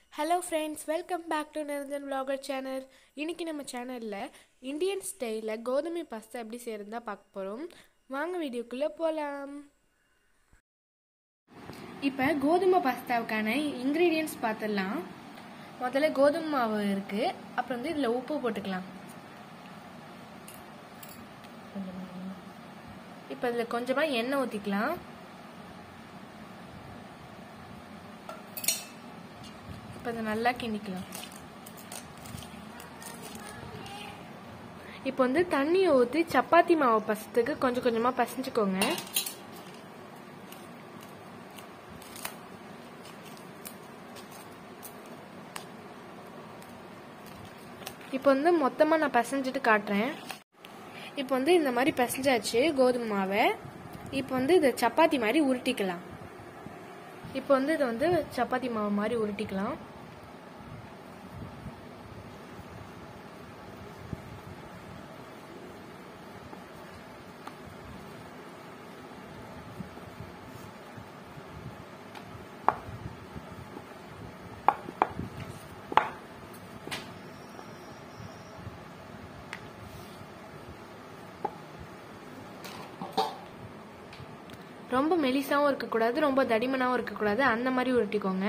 hello friends welcome back to Niranjan vlogger channel இன்னைக்கு நம்ம சேனலில் இந்தியன் ஸ்டைலில் கோதுமை பாஸ்தா எப்படி செய்கிறதா தான் பார்க்க போகிறோம் வாங்க வீடியோக்குள்ளே போகலாம் இப்போ கோதுமை பாஸ்தாவுக்கான இன்க்ரீடியன்ட்ஸ் பார்த்துடலாம் முதல்ல கோதுமை மாவு இருக்குது அப்புறம் வந்து இதில் உப்பு போட்டுக்கலாம் இப்போ இதில் கொஞ்சமாக எண்ணெய் ஊற்றிக்கலாம் இப்போ இதை நல்லா கிண்டிக்கலாம் இப்போ வந்து தண்ணியை ஊற்றி சப்பாத்தி மாவு பசத்துக்கு கொஞ்சம் கொஞ்சமாக பசைஞ்சுக்கோங்க இப்போ வந்து மொத்தமாக நான் பசைஞ்சிட்டு காட்டுறேன் இப்போ வந்து இந்த மாதிரி பசைஞ்சாச்சு கோதுமை மாவை இப்போ வந்து இதை சப்பாத்தி மாதிரி உருட்டிக்கலாம் இப்போ வந்து இதை வந்து சப்பாத்தி மாவு மாதிரி உருட்டிக்கலாம் ரொம்ப மெலிசாவும் இருக்கக்கூடாது ரொம்ப தடிமனாகவும் இருக்கக்கூடாது அந்த மாதிரி உருட்டிக்கோங்க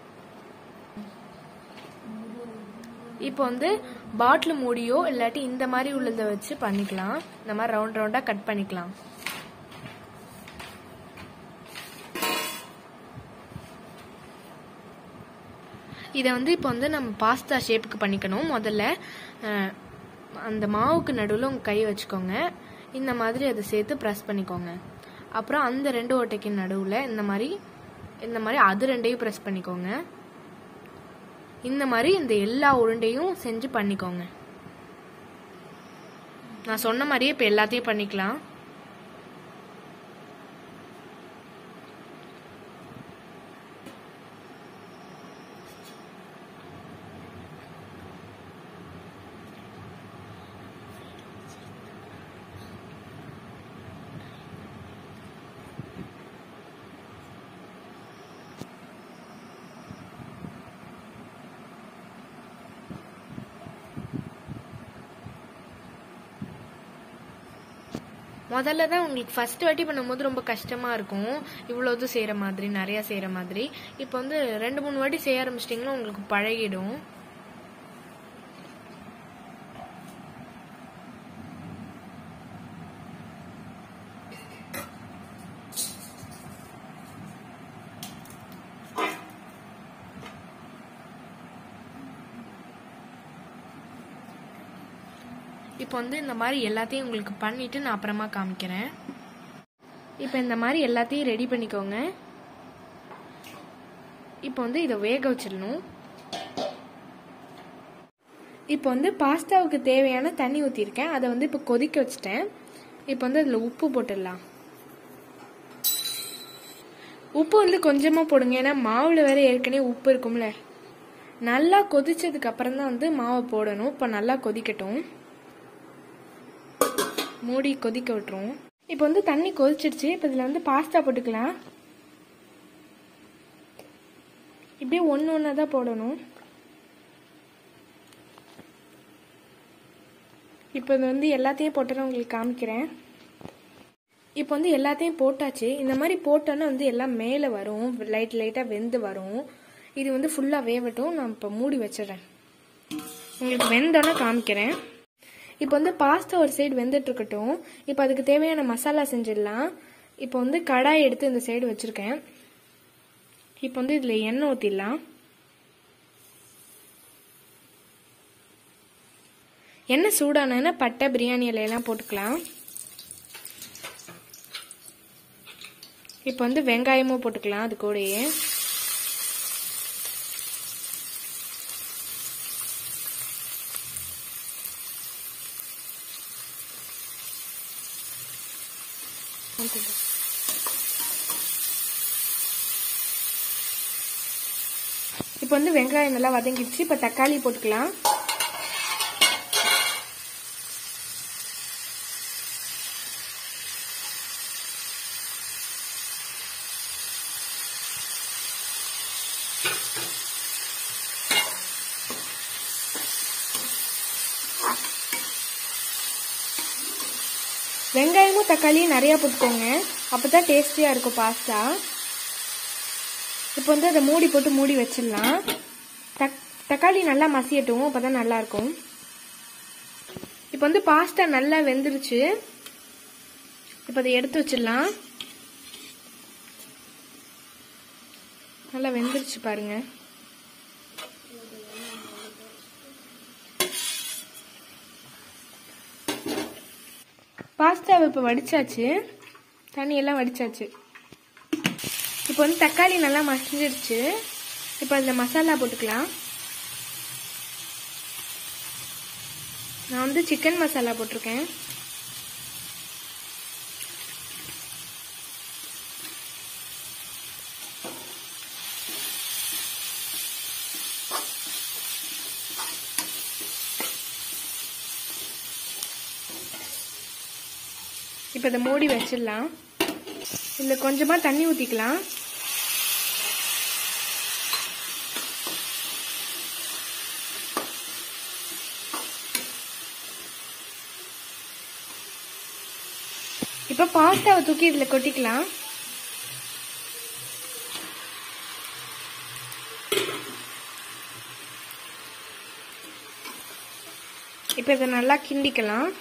இப்போ வந்து பாட்டில் மூடியோ இல்லாட்டி இந்த மாதிரி உள்ளதை வச்சு பண்ணிக்கலாம் இந்த மாதிரி ரவுண்ட் ரவுண்டாக கட் பண்ணிக்கலாம் இதை வந்து இப்போ வந்து நம்ம பாஸ்தா ஷேப்புக்கு பண்ணிக்கணும் முதல்ல அஹ், அந்த மாவுக்கு நடுவில் உங்கள் கை வச்சுக்கோங்க இந்த மாதிரி அதை சேர்த்து ப்ரெஸ் பண்ணிக்கோங்க அப்புறம் அந்த ரெண்டு ஓட்டைக்கு நடுவில் இந்த மாதிரி இந்த மாதிரி அது ரெண்டையும் ப்ரெஸ் பண்ணிக்கோங்க இந்த மாதிரி இந்த எல்லா உருண்டையும் செஞ்சு பண்ணிக்கோங்க நான் சொன்ன மாதிரியே இப்போ எல்லாத்தையும் பண்ணிக்கலாம் முதல்ல தான் உங்களுக்கு ஃபர்ஸ்ட் வாட்டி பண்ணும்போது ரொம்ப கஷ்டமாக இருக்கும் இவ்வளோது செய்கிற மாதிரி நிறையா செய்கிற மாதிரி இப்போ வந்து ரெண்டு மூணு வாட்டி செய்ய ஆரம்பிச்சிட்டிங்கன்னா உங்களுக்கு பழகிடும் இப்போ வந்து இந்த மாதிரி எல்லாத்தையும் உங்களுக்கு பண்ணிட்டு நான் அப்புறமா காமிக்கிறேன் இப்போ இந்த மாதிரி எல்லாத்தையும் ரெடி பண்ணிக்கோங்க இப்போ வந்து இதை வேக வச்சிடணும் இப்போ வந்து பாஸ்தாவுக்கு தேவையான தண்ணி ஊற்றிருக்கேன் அதை வந்து இப்போ கொதிக்க வச்சுட்டேன் இப்போ வந்து அதில் உப்பு போட்டுடலாம் உப்பு வந்து கொஞ்சமாக போடுங்க ஏன்னா மாவில் வேற ஏற்கனவே உப்பு இருக்கும்ல நல்லா கொதிச்சதுக்கு அப்புறம் தான் வந்து மாவை போடணும் இப்போ நல்லா கொதிக்கட்டும் மூடி கொதிக்க விட்டுருவோம் இப்போ வந்து தண்ணி கொதிச்சிடுச்சு இப்போ இதில் வந்து பாஸ்தா போட்டுக்கலாம் இப்படியே ஒன்று ஒன்றா தான் போடணும் இப்போ இது வந்து எல்லாத்தையும் போட்டு நான் உங்களுக்கு காமிக்கிறேன் இப்போ வந்து எல்லாத்தையும் போட்டாச்சு இந்த மாதிரி போட்டோன்னா வந்து எல்லாம் மேலே வரும் லைட் லைட்டாக வெந்து வரும் இது வந்து ஃபுல்லாக வேவட்டும் நான் இப்போ மூடி வச்சிடுறேன் உங்களுக்கு வெந்தோன்னே காமிக்கிறேன் இப்போ வந்து பாஸ்தா ஒரு சைடு வெந்துட்டு இருக்கட்டும் இப்போ அதுக்கு தேவையான மசாலா செஞ்சிடலாம் இப்போ வந்து கடாய் எடுத்து இந்த சைடு வச்சிருக்கேன் இப்போ வந்து இதில் எண்ணெய் ஊற்றிடலாம் எண்ணெய் சூடானதுன்னா பட்டை பிரியாணி இலையெல்லாம் போட்டுக்கலாம் இப்போ வந்து வெங்காயமும் போட்டுக்கலாம் அது கூடயே இப்போ வந்து வெங்காயம் நல்லா வதங்கிடுச்சு இப்போ தக்காளி போட்டுக்கலாம் வெங்காயமும் தக்காளியும் நிறையா போட்டுக்கோங்க அப்போ தான் டேஸ்டியாக இருக்கும் பாஸ்தா இப்போ வந்து அதை மூடி போட்டு மூடி வச்சிடலாம் தக் தக்காளி நல்லா மசியட்டும் அப்போ தான் நல்லாயிருக்கும் இப்போ வந்து பாஸ்தா நல்லா வெந்துருச்சு இப்போ அதை எடுத்து வச்சிடலாம் நல்லா வெந்துருச்சு பாருங்க பாஸ்தாவை இப்போ வடிச்சாச்சு தண்ணியெல்லாம் வடிச்சாச்சு இப்போ வந்து தக்காளி நல்லா மசிஞ்சிருச்சு இப்போ அதில் மசாலா போட்டுக்கலாம் நான் வந்து சிக்கன் மசாலா போட்டிருக்கேன் இப்போ இதை மூடி வச்சிடலாம் இதில் கொஞ்சமாக தண்ணி ஊற்றிக்கலாம் இப்போ பாஸ்தாவை தூக்கி இதில் கொட்டிக்கலாம் இப்போ இதை நல்லா கிண்டிக்கலாம்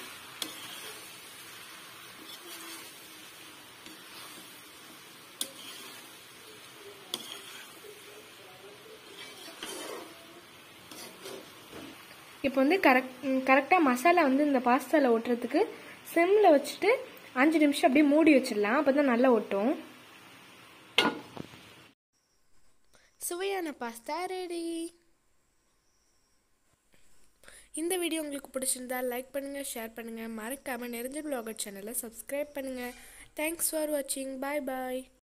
இப்போ வந்து கரெக்ட் கரெக்டாக மசாலா வந்து இந்த பாஸ்தாவில் ஒட்டுறதுக்கு சிம்மில் வச்சுட்டு அஞ்சு நிமிஷம் அப்படியே மூடி வச்சிடலாம் அப்போ தான் நல்லா ஒட்டும் சுவையான பாஸ்தா ரெடி இந்த வீடியோ உங்களுக்கு பிடிச்சிருந்தா லைக் பண்ணுங்கள் ஷேர் பண்ணுங்கள் மறக்காமல் நிறைஞ்ச பிளாகர் சேனலை சப்ஸ்கிரைப் பண்ணுங்கள் தேங்க்ஸ் ஃபார் வாட்சிங் பாய் பாய்